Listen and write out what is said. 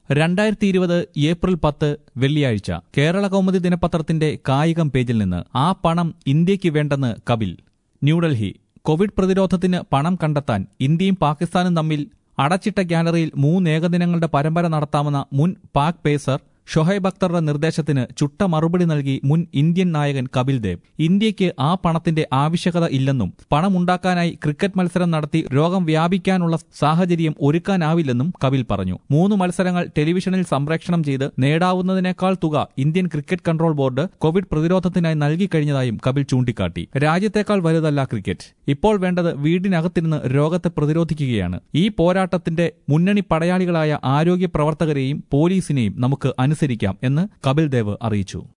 രണ്ടായിരത്തി ഇരുപത് ഏപ്രിൽ പത്ത് വെള്ളിയാഴ്ച കേരള കൗമുദി ദിനപത്രത്തിന്റെ കായികം പേജിൽ നിന്ന് ആ പണം ഇന്ത്യക്ക് വേണ്ടെന്ന് കപിൽ ന്യൂഡൽഹി കോവിഡ് പ്രതിരോധത്തിന് പണം കണ്ടെത്താൻ ഇന്ത്യയും പാകിസ്ഥാനും തമ്മിൽ അടച്ചിട്ട ഗ്യാലറിയിൽ മൂന്ന് ഏകദിനങ്ങളുടെ പരമ്പര നടത്താമെന്ന മുൻ പാക് പേസർ ഷൊഹൈബ് അക്തറുടെ നിർദ്ദേശത്തിന് ചുട്ട മറുപടി നൽകി മുൻ ഇന്ത്യൻ നായകൻ കപിൽ ദേവ് ഇന്ത്യയ്ക്ക് ആ പണത്തിന്റെ ആവശ്യകത ഇല്ലെന്നും പണമുണ്ടാക്കാനായി ക്രിക്കറ്റ് മത്സരം നടത്തി രോഗം വ്യാപിക്കാനുള്ള സാഹചര്യം ഒരുക്കാനാവില്ലെന്നും കപിൽ പറഞ്ഞു മൂന്ന് മത്സരങ്ങൾ ടെലിവിഷനിൽ സംപ്രേഷണം ചെയ്ത് നേടാവുന്നതിനേക്കാൾ തുക Indian cricket control board Covid പ്രതിരോധത്തിനായി നൽകിക്കഴിഞ്ഞതായും കപിൽ ചൂണ്ടിക്കാട്ടി രാജ്യത്തേക്കാൾ വലുതല്ല ക്രിക്കറ്റ് ഇപ്പോൾ വേണ്ടത് വീടിനകത്തിരുന്ന് രോഗത്തെ പ്രതിരോധിക്കുകയാണ് ഈ പോരാട്ടത്തിന്റെ മുന്നണി പടയാളികളായ ആരോഗ്യ പ്രവർത്തകരെയും പോലീസിനെയും നമുക്ക് അനുസരിക്കാം എന്ന് കപിൽ ദേവ് അറിയിച്ചു